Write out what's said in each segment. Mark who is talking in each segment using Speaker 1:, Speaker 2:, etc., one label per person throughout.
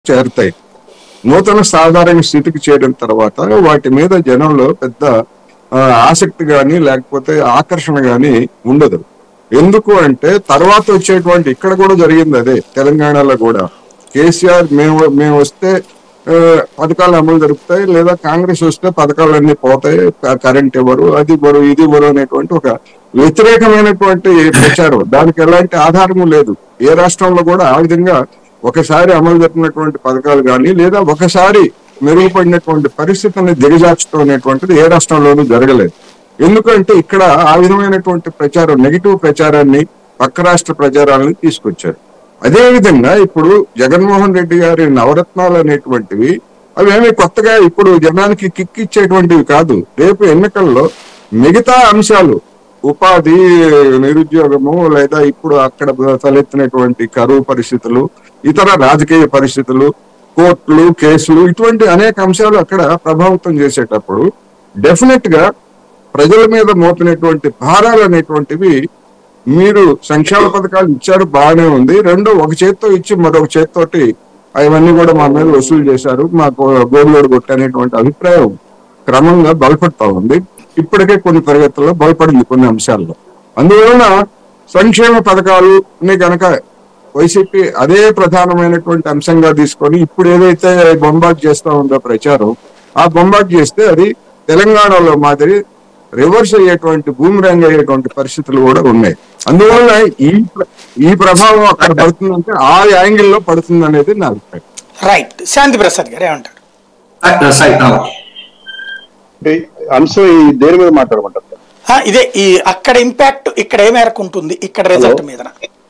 Speaker 1: చేరుతాయి నూతన సాధారణ స్థితికి చేరిన తర్వాత వాటి మీద జనంలో పెద్ద ఆ, ఆసక్తి గాని లేకపోతే ఆకర్షణ గాని ఉండదు ఎందుకు అంటే తర్వాత వచ్చేటువంటి ఇక్కడ కూడా జరిగింది అదే తెలంగాణలో కూడా కేసీఆర్ మేము మేము వస్తే ఆ, పథకాలు అమలు జరుపుతాయి లేదా కాంగ్రెస్ వస్తే పథకాలన్నీ పోతాయి క- కరెంట్ ఇవ్వరు అది ఇవ్వరు ఇది ఇవ్వరు అనేటువంటి ఒక వ్యతిరేకమైనటువంటి ప్రచారం దానికి ఎలాంటి ఆధారము లేదు ఏ రాష్ట్రంలో కూడా ఆ విధంగా ఒకసారి అమలు జరిపినటువంటి పథకాలు కానీ లేదా ఒకసారి మెరుగుపడినటువంటి పరిస్థితిని దిగజార్చడం అనేటువంటిది ఏ రాష్ట్రంలోనూ జరగలేదు ఎందుకంటే ఇక్కడ ఆ విధమైనటువంటి ప్రచారం నెగిటివ్ ప్రచారాన్ని పక్క రాష్ట్ర ప్రచారాలను తీసుకొచ్చారు అదే విధంగా ఇప్పుడు జగన్మోహన్ రెడ్డి గారి నవరత్నాలు అనేటువంటివి అవేమి కొత్తగా ఇప్పుడు జనానికి కిక్ ఇచ్చేటువంటివి కాదు రేపు ఎన్నికల్లో మిగతా అంశాలు ఉపాధి నిరుద్యోగము లేదా ఇప్పుడు అక్కడ తలెత్తినటువంటి కరువు పరిస్థితులు ఇతర రాజకీయ పరిస్థితులు కోర్టులు కేసులు ఇటువంటి అనేక అంశాలు అక్కడ ప్రభావితం చేసేటప్పుడు డెఫినెట్ గా ప్రజల మీద మోపినటువంటి భారాలు అనేటువంటివి మీరు సంక్షేమ పథకాలు ఇచ్చారు బాగానే ఉంది రెండో ఒక చేత్తో ఇచ్చి మరొక చేత్తోటి అవన్నీ కూడా మా మీద వసూలు చేశారు మాకు గోరులోడు కొట్టనేటువంటి అభిప్రాయం క్రమంగా బలపడతా ఉంది ఇప్పటికే కొన్ని తరగతుల్లో బలపడింది కొన్ని అంశాల్లో అందువలన సంక్షేమ పథకాలు కనుక వైసీపీ అదే ప్రధానమైనటువంటి అంశంగా తీసుకొని ఇప్పుడు ఏదైతే బొంబాట్ చేస్తా ఉందో ప్రచారం ఆ బొంబాట్ చేస్తే అది తెలంగాణలో మాదిరి రివర్స్ అయ్యేటువంటి బూమిరాంగ్ అయ్యేటువంటి పరిస్థితులు కూడా ఉన్నాయి అందువల్ల ఈ ప్ర- ఈ ప్రభావం అక్కడ పడుతుందంటే ఆ యాంగిల్ లో పడుతుంది అనేది నా అభిప్రాయం
Speaker 2: రైట్ శాంతి ప్రసాద్ గారు ఏమంటారు
Speaker 3: సైట్
Speaker 4: అంటే అంశం ఈ దేని మీద మాట్లాడమంటారు సార్?
Speaker 2: ఆ, ఇదే ఈ అక్కడ ఇంపాక్ట్ ఇక్కడ ఏ మేరకు ఉంటుంది ఇక్కడ రిజల్ట్ మీద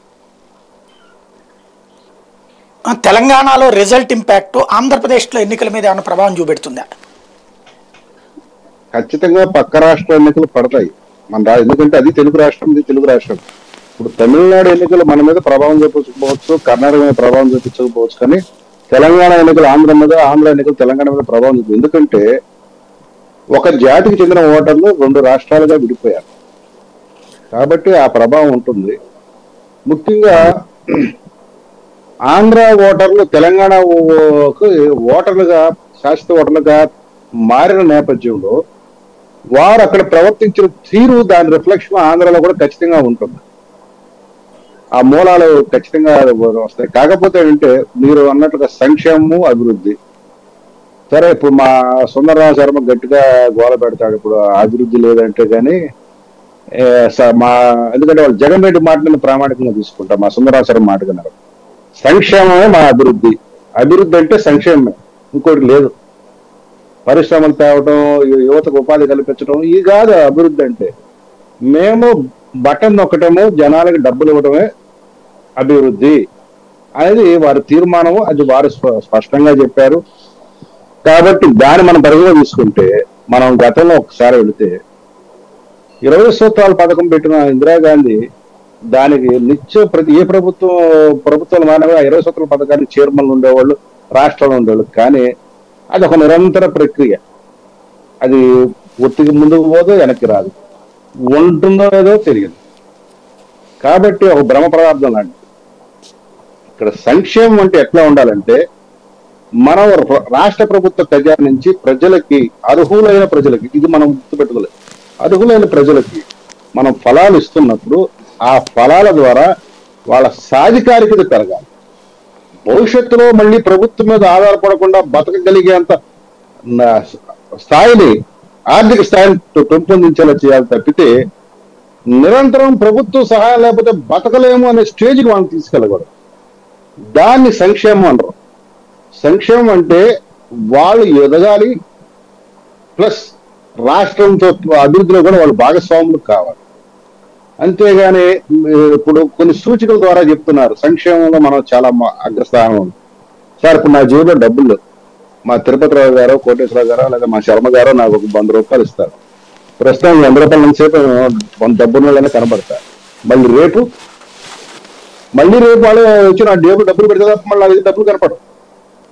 Speaker 2: తెలంగాణలో రిజల్ట్ ఇంపాక్ట్ ఆంధ్రప్రదేశ్లో ఎన్నికల మీద ఏమైనా ప్రభావం చూపెడుతుందా
Speaker 4: ఖచ్చితంగా పక్క రాష్ట్ర ఎన్నికలు పడతాయి మన రా- ఎందుకంటే అది తెలుగు రాష్ట్రం ఇది తెలుగు రాష్ట్రం ఇప్పుడు తమిళనాడు ఎన్నికలు మన మీద ప్రభావం చూపించకపోవచ్చు కర్ణాటక మీద ప్రభావం చూపించకపోవచ్చు కానీ తెలంగాణ ఎన్నికలు ఆంధ్ర మీద ఆంధ్ర ఎన్నికలు తెలంగాణ మీద ప్రభావం చూపి ఎందుకంటే ఒక జాతికి చెందిన ఓటర్లు రెండు రాష్ట్రాలుగా విడిపోయారు కాబట్టి ఆ ప్రభావం ఉంటుంది ముఖ్యంగా ఆంధ్ర ఓటర్లు తెలంగాణ ఓ- ఓటర్లుగా శాశ్వత ఓటర్లుగా మారిన నేపథ్యంలో వారు అక్కడ ప్రవర్తించిన తీరు దాని రిఫ్లెక్షన్ ఆంధ్రలో కూడా ఖచ్చితంగా ఉంటుంది ఆ మూలాలు ఖచ్చితంగా వస్తాయి కాకపోతే ఏంటంటే మీరు అన్నట్లుగా సంక్షేమము అభివృద్ధి సరే ఇప్పుడు మా సుందరరావు శర్మ గట్టిగా గోల పెడతాడు ఇప్పుడు అభివృద్ధి లేదంటే కానీ ఏ, స- మా ఎందుకంటే వాళ్ళు జగన్ రెడ్డి మాటలను ప్రామాణికంగా తీసుకుంటాం మా సుందరరావు శర్మ మాట కన్నారు సంక్షేమమే మా అభివృద్ధి అభివృద్ధి అంటే సంక్షేమమే ఇంకోటి లేదు పరిశ్రమలు తేవటం యు- యువతకు ఉపాధి కల్పించడం ఇది కాదు అభివృద్ధి అంటే మేము బటన్ నొక్కటము జనాలకి డబ్బులు ఇవ్వడమే అభివృద్ధి అనేది వారి తీర్మానం అది వారు స్ప- స్పష్టంగా చెప్పారు కాబట్టి దాన్ని మనం పరిగణలో తీసుకుంటే మనం గతంలో ఒకసారి వెళితే ఇరవై సూత్రాల పథకం పెట్టిన ఇందిరాగాంధీ దానికి నిత్య ప్రతి ఏ ప్రభుత్వం ప్రభుత్వాలు మానవ ఇరవై సూత్రాల పథకానికి చైర్మన్లు ఉండేవాళ్ళు రాష్ట్రంలో ఉండేవాళ్ళు కానీ అది ఒక నిరంతర ప్రక్రియ అది ఒత్తికి ముందుకు పోదో వెనక్కి రాదు ఉంటుందో లేదో తెలియదు కాబట్టి ఒక భ్రమ పదార్థం లాంటి ఇక్కడ సంక్షేమం అంటే ఎట్లా ఉండాలంటే మనం ర- రాష్ట్ర ప్రభుత్వ ఖజానా నుంచి ప్రజలకి అర్హులైన ప్రజలకి ఇది మనం గుర్తుపెట్టుకోలేదు అర్హులైన ప్రజలకి మనం ఫలాలు ఇస్తున్నప్పుడు ఆ ఫలాల ద్వారా వాళ్ళ సాధికారికత పెరగాలి భవిష్యత్తులో మళ్ళీ ప్రభుత్వం మీద ఆధారపడకుండా బతకగలిగేంత నా- స్థాయిని ఆర్థిక స్థాయిని పె- పెంపొందించేలా చేయాలి తప్పితే నిరంతరం ప్రభుత్వ సహాయం లేకపోతే బతకలేము అనే స్టేజ్కి మనం తీసుకెళ్ళకూడదు దాన్ని సంక్షేమం అనరు సంక్షేమం అంటే వాళ్ళు ఎదగాలి ప్లస్ రాష్ట్రంతో అభివృద్ధిలో కూడా వాళ్ళు భాగస్వాములు కావాలి అంతేగాని ఏ, ఇప్పుడు కొన్ని సూచికల ద్వారా చెప్తున్నారు సంక్షేమంలో మనం చాలా మ- అగ్రస్థానం ఉంది సార్ ఇప్పుడు నా జేబులో డబ్బులు లేవు. మా తిరుపతిరావు గారు కోటేశ్వరరావు గారు లేదా మా శర్మ గారు నాకు ఒక వంద రూపాయలు ఇస్తారు ప్రస్తుతం ఈ వంద రూపాయల నుంచి సేపు వంద డబ్బులనే కనబడతారు మళ్ళీ రేపు మళ్ళీ రేపు వాళ్ళు వచ్చి నా జేబులో డబ్బులు పెడితే తప్ప మళ్ళీ నా దగ్గర డబ్బులు కనపడవు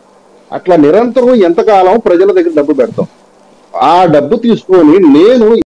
Speaker 4: అట్లా నిరంతరం ఎంతకాలం ప్రజల దగ్గర డబ్బు పెడతాం ఆ డబ్బు తీసుకొని నేను